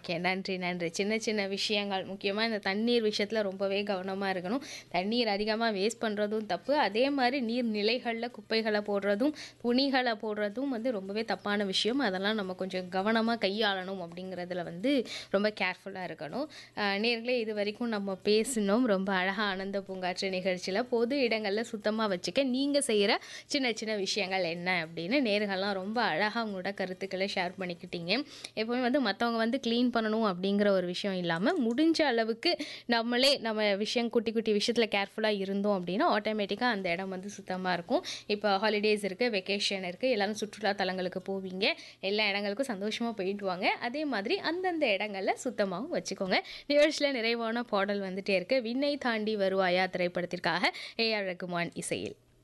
Okay. நன்றி, நன்றி. சின்ன சின்ன விஷயங்கள் முக்கியமா இந்த தண்ணீர் விஷயத்துல ரொம்பவே கவனமா இருக்கணும். தண்ணீர் அதிகமா வேஸ்ட் பண்றதும் தப்பு. அதே மாரி நீர்நிலைகள்ல குப்பைகள போடுறதும், துணிகள போடுறதும் வந்து ரொம்பவே தப்பான விஷயம். அதெல்லாம் நம்ம கொஞ்சம் கவனமா கையாளணும் அப்படிங்கிறதுல வந்து ரொம்ப கேர்ஃபுல்லா இருக்கணும். அ நேயர்களே இதுவரைக்கும் நம்ம பேசினோம். ரொம்ப அழகா ஆனந்த பூங்காற்று நிகழ்ச்சியில பொது இடங்கள்ல சுத்தமா வச்சுக்க நீங்க செய்யற சின்ன சின்ன விஷயங்கள் என்ன அப்படின்னு நேயர்கள்லாம் ரொம்ப அழகா உங்களோட கருத்துக்கள ஷேர் பண்ணிக்கிட்டீங்க. எப்பவுமே வந்து மத்தவங்க வந்து கிளீன் பண்ணணும் அப்படிங்கிற ஒரு விஷயம் இல்லாம, முடிஞ்ச அளவுக்கு நம்மளே நம்ம விஷயம் குட்டி குட்டி விஷயத்துல கேர்ஃபுல்லா இருந்தோம் அப்படின்னா, ஆட்டோமேட்டிக்கா அந்த இடம் வந்து சுத்தமா இருக்கும். இப்போ ஹாலிடேஸ் இருக்கு, வெக்கேஷன் இருக்கு. எல்லாரும் சுற்றுலா தலங்களுக்கு போவீங்க. எல்லா இடங்களுக்கும் சந்தோஷமா போயிட்டு வாங்க. அதே மாதிரி அந்தந்த இடங்கள்ல சுத்தமாவும் வச்சுக்கோங்க. நிகழ்ச்சியில நிறைவான பாடல் வந்துட்டே இருக்கு. "விண்ணை தாண்டி வருவாயா" திரைப்படத்திற்காக ஏ.ஆர். ரகுமான் இசையில்.